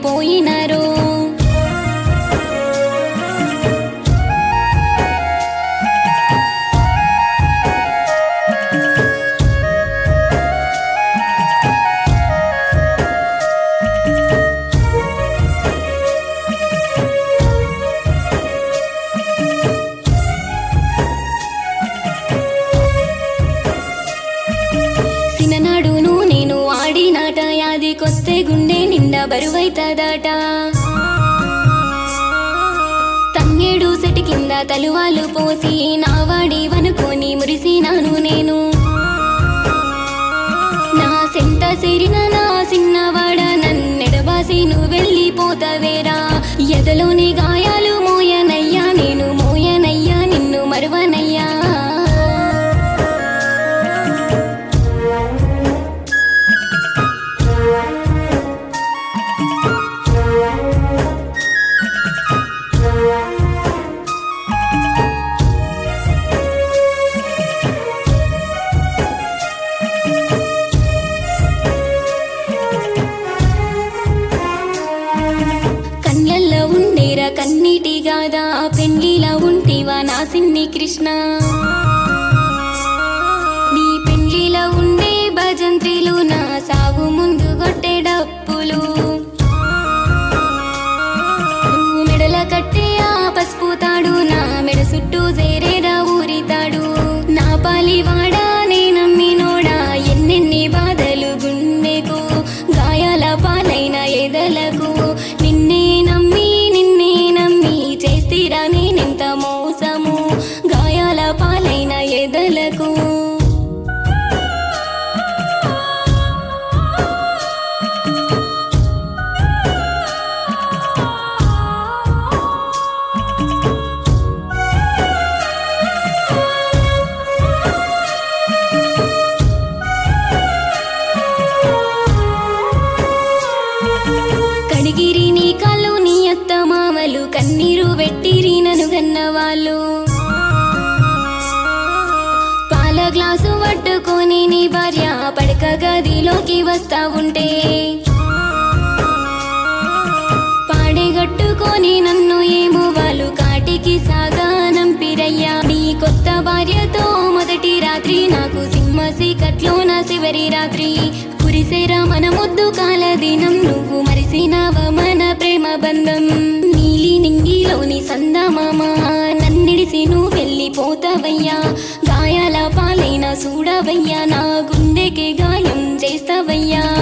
వెళ్ళిపోయినారో సిననాడును నేను ఆడినాట యాదికొస్తే గుండె నిండా బరువైతదట తంగేడు సెటి కింద తలువాలు పోసి నా వాడి వనుకొని మురిసినాను నేను నా సెంత సెరిన నా చిన్నవాడ నన్నెడబాసి నువ్వు వెళ్ళిపోతావేరా ఎదలోని గాయాలు మోయనయ్యా నేను మోయనయ్యా నిన్ను మరువనయ్యా కన్యల్లో ఉండేరా కన్నీటి గాదా పెండ్లిలా ఉంటివా నా సిన్ని కృష్ణ నీ పెండ్లిలో ఉండే భజంత్రిలు నా సాగు ముందు కొట్టే డప్పులు నువ్వు మెడల కట్టే ఆ పసుపు తాడు నా మెడ చుట్టూ చేరేరా ఊరితాడు నా పాలివాడా నే నమ్మినోడా ఎన్నెన్ని బాధలు గుండెకు గాయాల పాలైన ఎదలకు నిన్నే నమ్మి నిన్నే నమ్మి చేస్తిరా నేనెంత మోసము గాయాల పాలైన ఎదలకు కడిగిరి నీ కళ్ళు నీ అత్త మామలు కన్నీరు వెట్టిరి నను గన్నవాళ్ళు పాల గ్లాసు పట్టుకొని నీ భార్య పడక గదిలోకి వస్తా ఉంటే పాడేగట్టుకొని నన్ను ఏమో వాళ్ళు కాటికి సాగా నంపిరయ్యా నీ కొత్త భార్యతో మొదటి రాత్రి నాకు సింహ సీకట్లో నా చివరి రాత్రి కురిసేరా మన ముద్దు కాల దినం నువ్వు మరిసినావ మన ప్రేమ బంధం నీలి నింగిలోని సందమామ నన్నిడిసి నువ్వు వెళ్ళిపోతావయ్యా గాయాల పాలైన చూడవయ్యా నా గుండెకి గాయం చేస్తావయ్యా